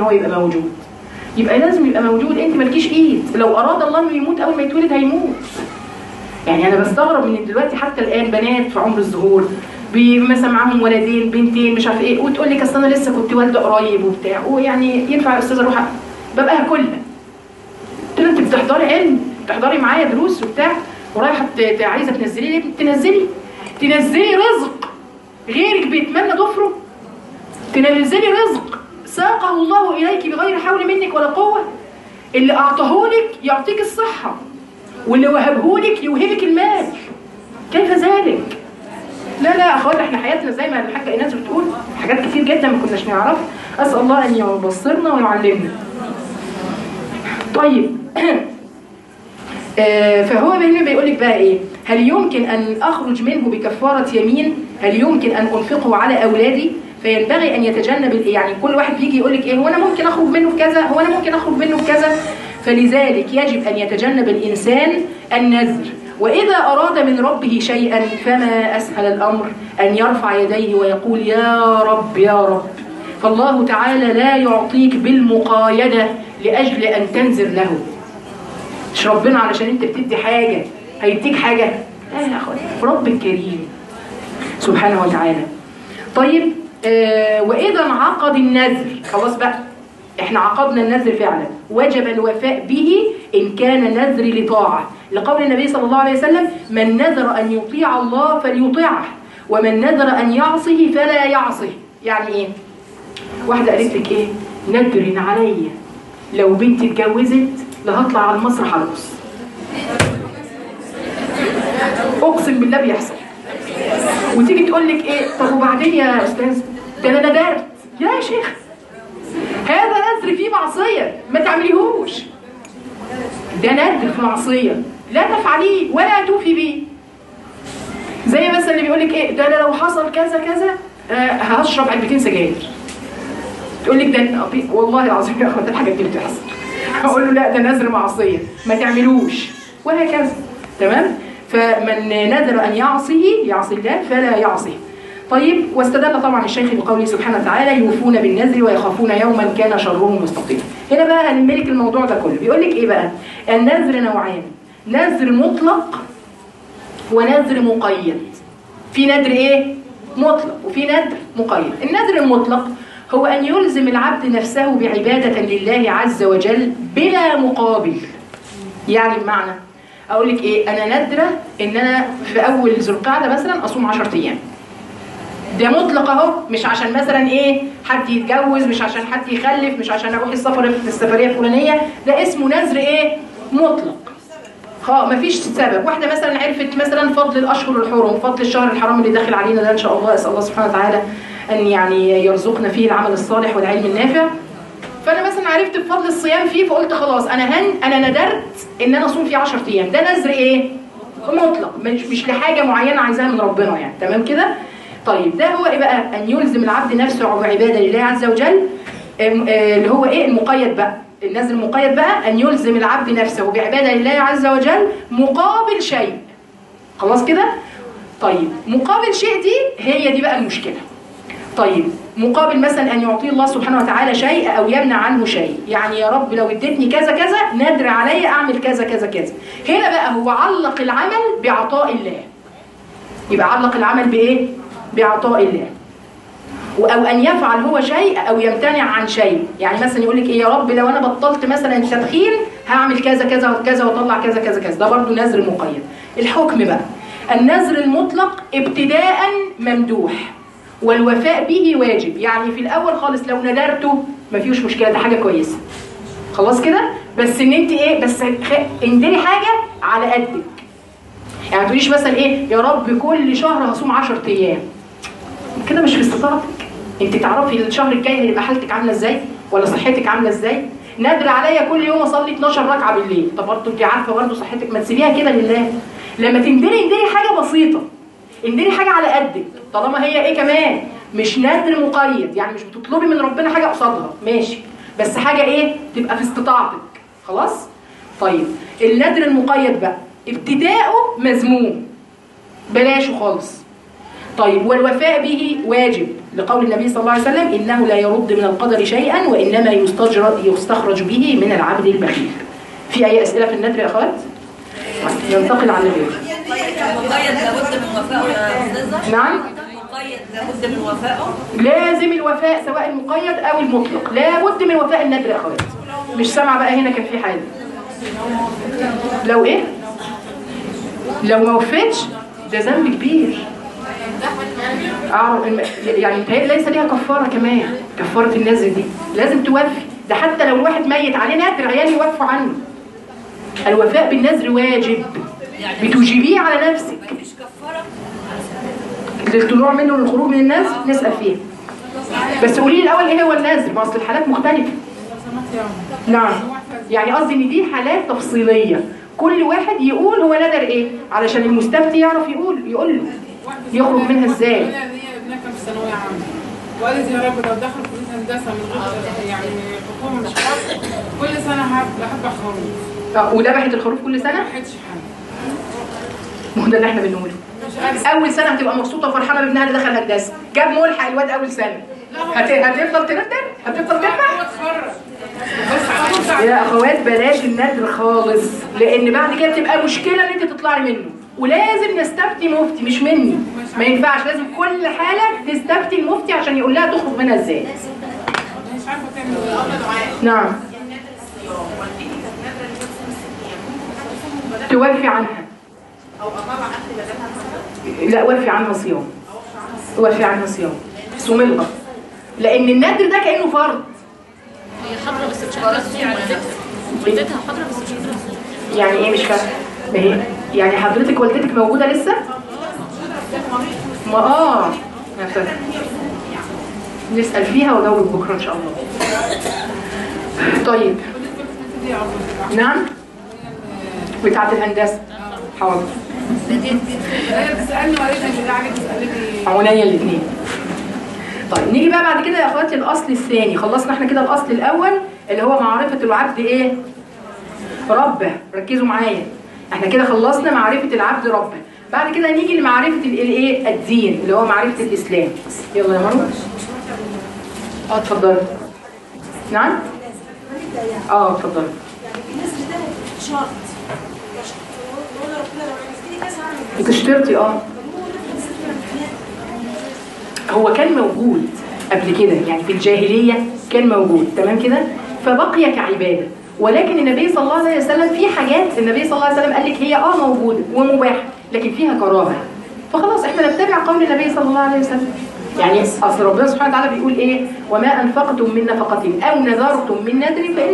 هو يبقى موجود يبقى لازم يبقى موجود انت مالكيش ايد لو اراد الله انه يموت اول ما يتولد هيموت يعني انا بستغرب من دلوقتي حتى الان بنات في عمر الظهور بي- مثلا معاهم ولدين بنتين مش عارف ايه وتقول لك اصل انا لسه كنت والده قريب وبتاع ويعني ينفع يا استاذه اروح ببقى كلها قلت له انت بتحضري علم بتحضري معايا دروس وبتاع ورايحه ت- ت- عايزه تنزلي لي تنزلي تنزلي رزق غيرك بيتمنى ضفره تنزلي رزق ساقه الله اليك بغير حول منك ولا قوه اللي اعطاهولك يعطيك الصحه واللي وهبهولك يوهبك المال كيف ذلك لا لا اخوات احنا حياتنا زي ما الحاجه ايناس بتقول حاجات كتير جدا ما كناش نعرفها اسال الله ان يبصرنا ويعلمنا طيب آه، فهو هنا بيقول لك بقى ايه هل يمكن ان اخرج منه بكفاره يمين هل يمكن ان انفقه على اولادي فينبغي ان يتجنب ال- يعني كل واحد بيجي يقول لك ايه هو انا ممكن اخرج منه بكذا هو انا ممكن اخرج منه بكذا فلذلك يجب ان يتجنب الانسان النذر واذا اراد من ربه شيئا فما اسهل الامر ان يرفع يديه ويقول يا رب يا رب فالله تعالى لا يعطيك بالمقايده لاجل ان تنذر له مش ربنا علشان انت بتدي حاجة هيديك حاجة لا يا اخوان رب الكريم سبحانه وتعالى طيب آه واذا انعقد النذر خلاص بقى احنا عقدنا النذر فعلا وجب الوفاء به ان كان نذر لطاعة لقول النبي صلى الله عليه وسلم من نذر ان يطيع الله فليطيعه ومن نذر ان يعصه فلا يعصه يعني ايه واحدة قالت لك ايه ندر عليا لو بنتي اتجوزت لا هطلع على المسرح ارقص اقسم بالله بيحصل وتيجي تقول لك ايه طب وبعدين يا استاذ ده انا ندرت يا شيخ هذا نذر فيه معصيه ما تعمليهوش ده نذر في معصيه لا تفعليه ولا توفي به زي مثلا اللي بيقول لك ايه ده انا لو حصل كذا كذا آه هشرب علبتين سجاير تقول لك ده والله العظيم يا اخوات الحاجات دي بتحصل اقول له لا ده نذر معصيه ما تعملوش وهكذا تمام فمن نذر ان يعصيه يعصي الله فلا يعصيه طيب واستدل طبعا الشيخ بقوله سبحانه وتعالى يوفون بالنذر ويخافون يوما كان شره مستطيلا هنا بقى هنملك الموضوع ده كله بيقول لك ايه بقى النذر نوعان نذر مطلق ونذر مقيد في نذر ايه مطلق وفي نذر مقيد النذر المطلق هو أن يلزم العبد نفسه بعبادة لله عز وجل بلا مقابل يعني بمعنى أقول لك إيه أنا نادرة إن أنا في أول ذو القعدة مثلا أصوم 10 أيام ده مطلق اهو مش عشان مثلا ايه حد يتجوز مش عشان حد يخلف مش عشان اروح السفر في السفريه الفلانيه ده اسمه نذر ايه مطلق اه مفيش سبب واحده مثلا عرفت مثلا فضل الاشهر الحرم فضل الشهر الحرام اللي داخل علينا ده ان شاء الله اسال الله سبحانه وتعالى ان يعني يرزقنا فيه العمل الصالح والعلم النافع فانا مثلا عرفت بفضل الصيام فيه فقلت خلاص انا هن انا ندرت ان انا اصوم فيه 10 ايام ده نذر ايه مطلق مش مش لحاجه معينه عايزاها من ربنا يعني تمام كده طيب ده هو ايه بقى ان يلزم العبد نفسه بعباده لله عز وجل اللي هو ايه المقيد بقى النذر المقيد بقى ان يلزم العبد نفسه بعباده لله عز وجل مقابل شيء خلاص كده طيب مقابل شيء دي هي دي بقى المشكله طيب مقابل مثلا ان يعطي الله سبحانه وتعالى شيء او يمنع عنه شيء يعني يا رب لو اديتني كذا كذا نادر علي اعمل كذا كذا كذا هنا بقى هو علق العمل بعطاء الله يبقى علق العمل بايه بعطاء الله او ان يفعل هو شيء او يمتنع عن شيء يعني مثلا يقول لك ايه يا رب لو انا بطلت مثلا التدخين هعمل كذا كذا وكذا واطلع كذا كذا كذا ده برضه نذر مقيد الحكم بقى النذر المطلق ابتداء ممدوح والوفاء به واجب يعني في الاول خالص لو ندرته ما فيهوش مشكله ده حاجه كويسه خلاص كده بس ان انت ايه بس اندري حاجه على قدك يعني ما تقوليش مثلا ايه يا رب كل شهر هصوم 10 ايام كده مش في استطاعتك انت تعرفي الشهر الجاي هيبقى حالتك عامله ازاي ولا صحتك عامله ازاي نادر عليا كل يوم اصلي 12 ركعه بالليل طب برضه انت عارفه برضه صحتك ما تسيبيها كده لله لما تندري اندري حاجه بسيطه اندري حاجه على قدك طالما هي ايه كمان مش نذر مقيد يعني مش بتطلبي من ربنا حاجه قصادها ماشي بس حاجه ايه تبقى في استطاعتك خلاص طيب النذر المقيد بقى ابتداؤه مذموم بلاشه خالص طيب والوفاء به واجب لقول النبي صلى الله عليه وسلم انه لا يرد من القدر شيئا وانما يستجرد يستخرج به من العبد البخيل في اي اسئله في النذر يا اخوات طيب، ننتقل على الغير المقيد لابد من وفائه يا استاذه نعم المقيد لابد من وفائه لازم الوفاء سواء المقيد او المطلق لابد من وفاء النذر يا اخوات مش سامعه بقى هنا كان في حاجه لو ايه لو ما وفيتش ده ذنب كبير أعرف الم- يعني متهيألي ليس ليها كفاره كمان كفاره النذر دي لازم توفي ده حتى لو الواحد ميت عليه نذر عيال يوفوا عنه الوفاء بالنذر واجب بتوجبيه على نفسك مفيش كفاره للطلوع منه للخروج من النذر نسأل فيه بس قولي لي الاول ايه هو النذر ما اصل الحالات مختلفه نعم يعني قصدي ان دي حالات تفصيليه كل واحد يقول هو نذر ايه علشان المستفتي يعرف يقول يقول له يخرج منها ازاي هي ابنها كان في ثانويه عامه وقالت يا رب لو دخل كليه هندسه من غير يعني حكومه مش خاص كل سنه هب- هذبح خروف آه، وذبحت الخروف كل سنه ما لحقتش حاجه ما هو ده اللي احنا بنقوله مش عارف اول سنه هتبقى مبسوطه وفرحانه بابنها اللي دخل هندسه جاب ملحق الواد اول سنه هت... هتفضل تندر هتفضل هو تدفع اتخرج بس هتطلع يا اخوات بلاش النذر خالص لان بعد كده بتبقى مشكله ان انت تطلعي منه ولازم نستفتي مفتي مش مني ما ينفعش لازم كل حاله تستفتي المفتي عشان يقول لها تخرج منها ازاي مش عارفه تعمل ايه نعم توفي عنها لا وفي عنها صيام وفي عنها صيام صوم لها لان النذر ده كانه فرض هي حاضرة بس مش قادرة تصوم والدتها والدتها حاضرة بس مش قادرة تصوم يعني ايه مش فاهمه ما هي يعني حضرتك والدتك موجوده لسه ما اه يا فندم. نسال فيها واجاوبك بكره ان شاء الله طيب دي عمرها نعم بتاعت الهندسه حاضر هي بتسالني وقالت لي بالله عليك تسالني عونيا الاثنين طيب نيجي بقى بعد كده يا اخواتي الاصل الثاني خلصنا احنا كده الاصل الاول اللي هو معرفه العبد ايه ربه ركزوا معايا احنا كده خلصنا معرفه العبد ربه بعد كده نيجي لمعرفه ال- الايه الدين اللي هو معرفه الاسلام يلا يا مروه اه اتفضلي نعم اه اتفضلي الناس ده شرط بقول ربنا لو عرفتني كذا هعمل انت اشترتي اه هو كان موجود قبل كده يعني في الجاهلية كان موجود تمام كده فبقي كعبادة ولكن النبي صلى الله عليه وسلم في حاجات النبي صلى الله عليه وسلم قال لك هي اه موجودة ومباحة لكن فيها كراهة فخلاص احنا نتبع قول النبي صلى الله عليه وسلم يعني اصل ربنا سبحانه وتعالى بيقول ايه وما انفقتم من نفقة او نذرتم من نذر فإن